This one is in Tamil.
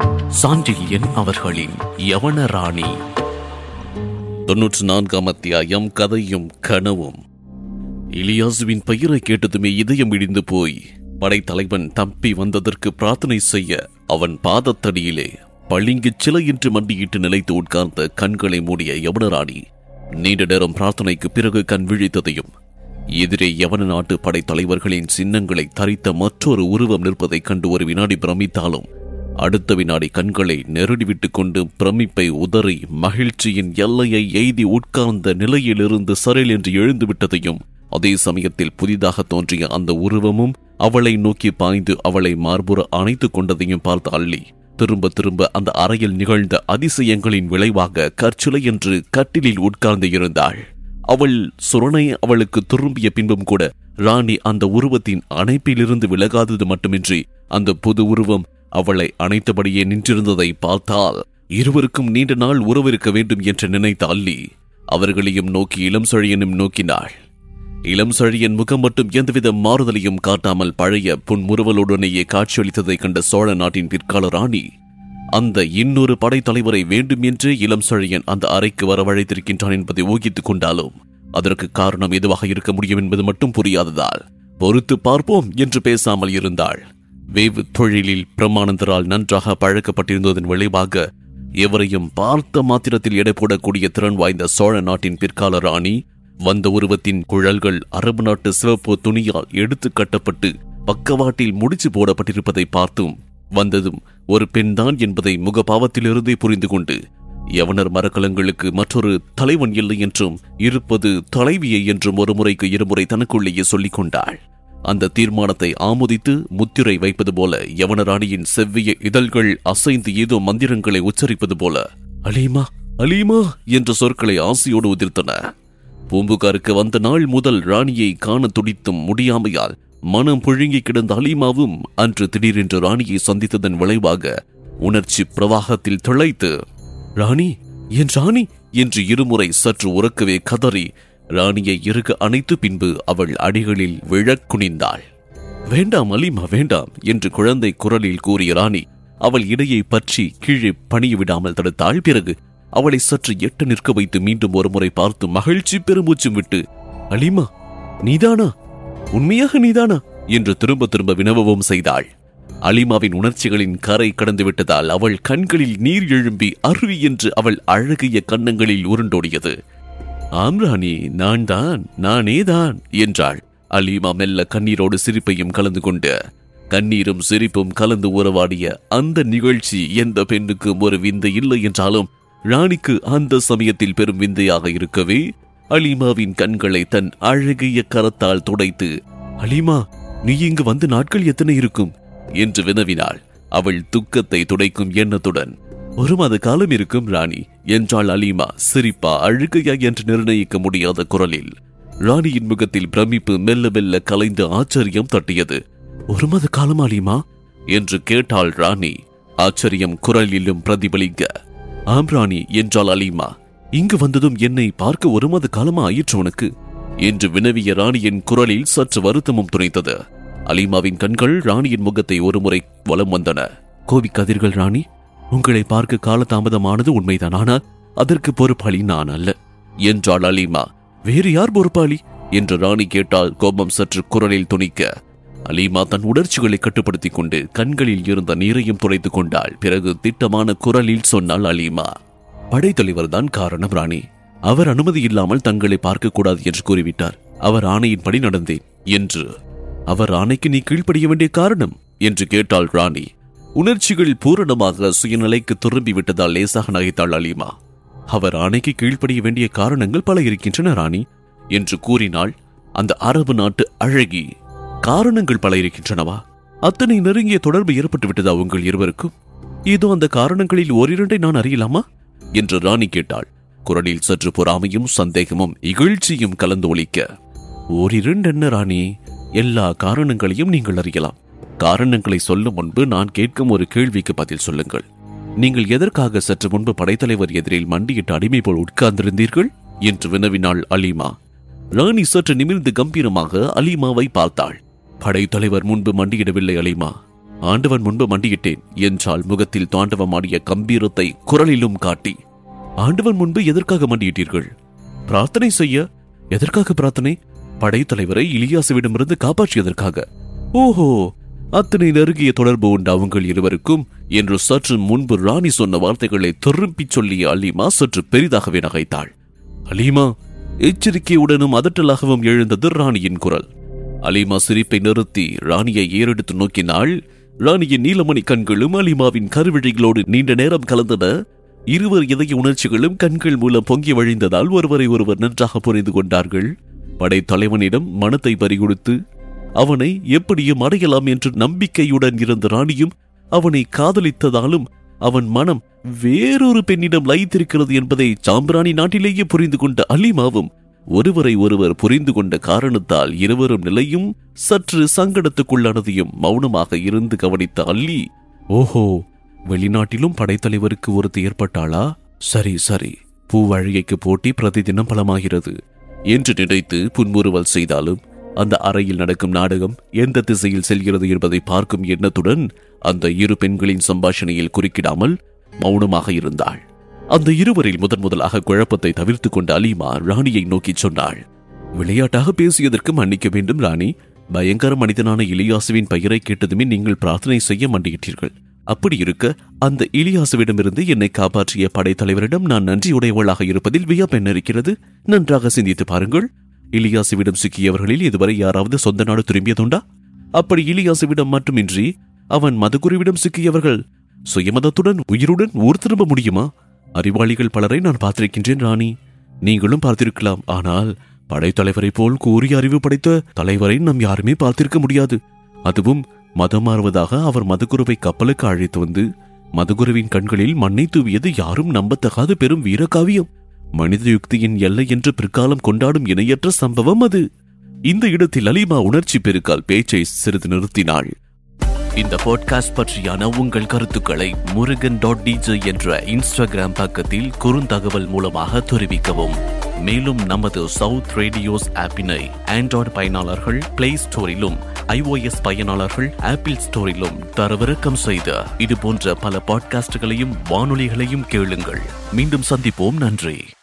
சாண்டில்யன் அவர்களின் யவன ராணி தொன்னூற்று நான்காம் அத்தியாயம் கதையும் கனவும் இலியாசுவின் பெயரை கேட்டதுமே இதயம் இடிந்து போய் படைத்தலைவன் தப்பி வந்ததற்கு பிரார்த்தனை செய்ய அவன் பாதத்தடியிலே பளிங்கு சிலையின்றி மண்டியிட்டு நிலைத்து உட்கார்ந்த கண்களை மூடிய யவனராணி நீண்ட நேரம் பிரார்த்தனைக்கு பிறகு கண் விழித்ததையும் எதிரே யவன நாட்டு படைத்தலைவர்களின் சின்னங்களை தரித்த மற்றொரு உருவம் நிற்பதைக் கண்டு ஒரு வினாடி பிரமித்தாலும் அடுத்த வினாடி கண்களை நெருடிவிட்டுக் கொண்டு பிரமிப்பை உதறி மகிழ்ச்சியின் எல்லையை எய்தி உட்கார்ந்த நிலையிலிருந்து சரல் என்று எழுந்து விட்டதையும் அதே சமயத்தில் புதிதாக தோன்றிய அந்த உருவமும் அவளை நோக்கி பாய்ந்து அவளை மார்புற அணைத்துக் கொண்டதையும் பார்த்த அள்ளி திரும்ப திரும்ப அந்த அறையில் நிகழ்ந்த அதிசயங்களின் விளைவாக கற்சிலை என்று கட்டிலில் உட்கார்ந்து இருந்தாள் அவள் சுரணை அவளுக்கு திரும்பிய பின்பும் கூட ராணி அந்த உருவத்தின் அணைப்பிலிருந்து விலகாதது மட்டுமின்றி அந்த புது உருவம் அவளை அணைத்தபடியே நின்றிருந்ததை பார்த்தால் இருவருக்கும் நீண்ட நாள் உறவிருக்க வேண்டும் என்று நினைத்த அல்லி அவர்களையும் நோக்கி இளம் செழியனும் நோக்கினாள் இளம் செழியன் முகம் மட்டும் எந்தவித மாறுதலையும் காட்டாமல் பழைய புன்முறுவலுடனேயே காட்சியளித்ததைக் கண்ட சோழ நாட்டின் பிற்கால ராணி அந்த இன்னொரு படைத்தலைவரை வேண்டும் என்று இளம் செழியன் அந்த அறைக்கு வரவழைத்திருக்கின்றான் என்பதை ஊகித்துக் கொண்டாலும் அதற்கு காரணம் எதுவாக இருக்க முடியும் என்பது மட்டும் புரியாததால் பொறுத்து பார்ப்போம் என்று பேசாமல் இருந்தாள் வேவு தொழிலில் பிரமானந்தரால் நன்றாக பழக்கப்பட்டிருந்ததன் விளைவாக எவரையும் பார்த்த மாத்திரத்தில் எடை போடக்கூடிய திறன் வாய்ந்த சோழ நாட்டின் பிற்கால ராணி வந்த உருவத்தின் குழல்கள் அரபு நாட்டு சிவப்பு துணியால் எடுத்து கட்டப்பட்டு பக்கவாட்டில் முடிச்சு போடப்பட்டிருப்பதை பார்த்தும் வந்ததும் ஒரு பெண்தான் என்பதை முகபாவத்திலிருந்தே புரிந்து கொண்டு யவனர் மரக்கலங்களுக்கு மற்றொரு தலைவன் இல்லை என்றும் இருப்பது தலைவியை என்றும் ஒரு முறைக்கு இருமுறை தனக்குள்ளேயே சொல்லிக் கொண்டாள் அந்த தீர்மானத்தை ஆமோதித்து முத்திரை வைப்பது போல யவனராணியின் செவ்விய இதழ்கள் அசைந்து ஏதோ மந்திரங்களை உச்சரிப்பது போல அலீமா அலீமா என்ற சொற்களை ஆசையோடு உதிர்த்தன பூம்புகாருக்கு வந்த நாள் முதல் ராணியை காண துடித்தும் முடியாமையால் மனம் புழுங்கி கிடந்த அலீமாவும் அன்று திடீரென்று ராணியை சந்தித்ததன் விளைவாக உணர்ச்சி பிரவாகத்தில் திளைத்து ராணி என் ராணி என்று இருமுறை சற்று உறக்கவே கதறி ராணியை இறுக அணைத்து பின்பு அவள் அடிகளில் விழக் குனிந்தாள் வேண்டாம் அலிமா வேண்டாம் என்று குழந்தை குரலில் கூறிய ராணி அவள் இடையை பற்றி கீழே பணிய விடாமல் தடுத்தாள் பிறகு அவளை சற்று எட்ட நிற்க வைத்து மீண்டும் ஒருமுறை பார்த்து மகிழ்ச்சி பெருமூச்சும் விட்டு அலிமா நீதானா உண்மையாக நீதானா என்று திரும்ப திரும்ப வினவவும் செய்தாள் அலிமாவின் உணர்ச்சிகளின் கரை கடந்து விட்டதால் அவள் கண்களில் நீர் எழும்பி அருவி என்று அவள் அழகிய கன்னங்களில் உருண்டோடியது ஆம் ராணி நான் தான் நானே தான் என்றாள் அலீமா மெல்ல கண்ணீரோடு சிரிப்பையும் கலந்து கொண்டு கண்ணீரும் சிரிப்பும் கலந்து உறவாடிய அந்த நிகழ்ச்சி எந்த பெண்ணுக்கும் ஒரு விந்தை இல்லை என்றாலும் ராணிக்கு அந்த சமயத்தில் பெரும் விந்தையாக இருக்கவே அலீமாவின் கண்களை தன் அழகிய கரத்தால் துடைத்து அலீமா நீ இங்கு வந்து நாட்கள் எத்தனை இருக்கும் என்று வினவினாள் அவள் துக்கத்தை துடைக்கும் எண்ணத்துடன் ஒரு மாத காலம் இருக்கும் ராணி என்றாள் அலீமா சிரிப்பா அழுகையா என்று நிர்ணயிக்க முடியாத குரலில் ராணியின் முகத்தில் பிரமிப்பு மெல்ல மெல்ல கலைந்து ஆச்சரியம் தட்டியது ஒரு மாத காலம் அலீமா என்று கேட்டாள் ராணி ஆச்சரியம் குரலிலும் பிரதிபலிக்க ஆம் ராணி என்றாள் அலீமா இங்கு வந்ததும் என்னை பார்க்க ஒரு மாத காலமா ஆயிற்று உனக்கு என்று வினவிய ராணியின் குரலில் சற்று வருத்தமும் துணைத்தது அலீமாவின் கண்கள் ராணியின் முகத்தை ஒருமுறை வலம் வந்தன கோபிக்காதீர்கள் ராணி உங்களை பார்க்க காலதாமதமானது உண்மைதான் ஆனால் அதற்கு பொறுப்பாளி நான் அல்ல என்றாள் அலீமா வேறு யார் பொறுப்பாளி என்று ராணி கேட்டால் கோபம் சற்று குரலில் துணிக்க அலீமா தன் உணர்ச்சிகளை கட்டுப்படுத்திக் கொண்டு கண்களில் இருந்த நீரையும் துடைத்துக் கொண்டாள் பிறகு திட்டமான குரலில் சொன்னாள் அலீமா படைத்தலைவர் தான் காரணம் ராணி அவர் அனுமதி இல்லாமல் தங்களை பார்க்க கூடாது என்று கூறிவிட்டார் அவர் ஆணையின்படி நடந்தேன் என்று அவர் ஆணைக்கு நீ கீழ்ப்படிய வேண்டிய காரணம் என்று கேட்டாள் ராணி உணர்ச்சிகள் பூரணமாக சுயநிலைக்கு திரும்பி விட்டதால் லேசாக நகைத்தாள் அலீமா அவர் ஆணைக்கு கீழ்ப்படிய வேண்டிய காரணங்கள் பல இருக்கின்றன ராணி என்று கூறினாள் அந்த அரபு நாட்டு அழகி காரணங்கள் பல இருக்கின்றனவா அத்தனை நெருங்கிய தொடர்பு ஏற்பட்டு விட்டதா உங்கள் இருவருக்கும் இதோ அந்த காரணங்களில் ஓரிரண்டை நான் அறியலாமா என்று ராணி கேட்டாள் குரலில் சற்று பொறாமையும் சந்தேகமும் இகழ்ச்சியும் கலந்து ஒலிக்க ஓரிரண்டு என்ன ராணி எல்லா காரணங்களையும் நீங்கள் அறியலாம் காரணங்களை சொல்லும் முன்பு நான் கேட்கும் ஒரு கேள்விக்கு பதில் சொல்லுங்கள் நீங்கள் எதற்காக சற்று முன்பு படைத்தலைவர் எதிரில் மண்டியிட்டு அடிமை போல் உட்கார்ந்திருந்தீர்கள் என்று வினவினாள் அலீமா ராணி சற்று நிமிர்ந்து கம்பீரமாக அலீமாவை பார்த்தாள் படைத்தலைவர் முன்பு மண்டியிடவில்லை அலீமா ஆண்டவன் முன்பு மண்டியிட்டேன் என்றால் முகத்தில் தாண்டவமாடிய கம்பீரத்தை குரலிலும் காட்டி ஆண்டவன் முன்பு எதற்காக மண்டியிட்டீர்கள் பிரார்த்தனை செய்ய எதற்காக பிரார்த்தனை படைத்தலைவரை இலியாசுவிடமிருந்து காப்பாற்றியதற்காக ஓஹோ அத்தனை நெருங்கிய தொடர்பு உண்டு அவங்கள் இருவருக்கும் என்று சற்று முன்பு ராணி சொன்ன வார்த்தைகளை திரும்பிச் சொல்லிய அலிமா சற்று பெரிதாகவே நகைத்தாள் அலீமா எச்சரிக்கையுடனும் அதட்டலாகவும் எழுந்தது ராணியின் குரல் அலிமா சிரிப்பை நிறுத்தி ராணியை ஏறெடுத்து நோக்கினாள் ராணியின் நீலமணி கண்களும் அலிமாவின் கருவிழிகளோடு நீண்ட நேரம் கலந்தன இருவர் இதய உணர்ச்சிகளும் கண்கள் மூலம் பொங்கி வழிந்ததால் ஒருவரை ஒருவர் நன்றாக புரிந்து கொண்டார்கள் படைத்தலைவனிடம் மனத்தை பறிகொடுத்து அவனை எப்படியும் அடையலாம் என்று நம்பிக்கையுடன் இருந்த ராணியும் அவனை காதலித்ததாலும் அவன் மனம் வேறொரு பெண்ணிடம் லயித்திருக்கிறது என்பதை சாம்பிராணி நாட்டிலேயே புரிந்து கொண்ட அலிமாவும் ஒருவரை ஒருவர் புரிந்து கொண்ட காரணத்தால் இருவரும் நிலையும் சற்று சங்கடத்துக்குள்ளானதையும் மௌனமாக இருந்து கவனித்த அல்லி ஓஹோ வெளிநாட்டிலும் படைத்தலைவருக்கு ஒருத்தி ஏற்பட்டாளா சரி சரி பூவழிகைக்கு போட்டி பிரதிதினம் பலமாகிறது என்று நினைத்து புன்முறுவல் செய்தாலும் அந்த அறையில் நடக்கும் நாடகம் எந்த திசையில் செல்கிறது என்பதை பார்க்கும் எண்ணத்துடன் அந்த இரு பெண்களின் சம்பாஷணையில் குறுக்கிடாமல் மௌனமாக இருந்தாள் அந்த இருவரில் முதன் முதலாக குழப்பத்தை தவிர்த்து கொண்ட அலிமா ராணியை நோக்கி சொன்னாள் விளையாட்டாக பேசியதற்கு மன்னிக்க வேண்டும் ராணி பயங்கர மனிதனான இலியாசுவின் பெயரை கேட்டதுமே நீங்கள் பிரார்த்தனை செய்ய மண்டியிட்டீர்கள் அப்படி இருக்க அந்த இலியாசுவிடமிருந்து என்னை காப்பாற்றிய படைத்தலைவரிடம் நான் நன்றியுடையவளாக இருப்பதில் வியப்பென்ன இருக்கிறது நன்றாக சிந்தித்து பாருங்கள் இலியாசுவிடம் சிக்கியவர்களில் இதுவரை யாராவது சொந்த நாடு திரும்பியதுண்டா அப்படி இலியாசுவிடம் மட்டுமின்றி அவன் மதகுருவிடம் சிக்கியவர்கள் சுயமதத்துடன் உயிருடன் ஊர் திரும்ப முடியுமா அறிவாளிகள் பலரை நான் பார்த்திருக்கின்றேன் ராணி நீங்களும் பார்த்திருக்கலாம் ஆனால் படைத்தலைவரை போல் கூறிய அறிவு படைத்த தலைவரை நாம் யாருமே பார்த்திருக்க முடியாது அதுவும் மதம் மாறுவதாக அவர் மதகுருவை கப்பலுக்கு அழைத்து வந்து மதகுருவின் கண்களில் மண்ணை தூவியது யாரும் நம்பத்தகாத பெரும் வீரகாவியம் மனித யுக்தியின் எல்லை என்று பிற்காலம் கொண்டாடும் இணையற்ற சம்பவம் அது இந்த இடத்தில் அலிமா உணர்ச்சி பெருக்கால் பேச்சை சிறிது நிறுத்தினாள் இந்த பாட்காஸ்ட் பற்றியான உங்கள் கருத்துக்களை முருகன் டாட் டிஜே என்ற இன்ஸ்டாகிராம் பக்கத்தில் குறுந்தகவல் மூலமாக தெரிவிக்கவும் மேலும் நமது சவுத் ரேடியோஸ் ஆப்பினை ஆண்ட்ராய்டு பயனாளர்கள் பிளே ஸ்டோரிலும் iOS பயனாளர்கள் ஆப்பிள் ஸ்டோரிலும் தரவிறக்கம் செய்த இது போன்ற பல பாட்காஸ்டுகளையும் வானொலிகளையும் கேளுங்கள் மீண்டும் சந்திப்போம் நன்றி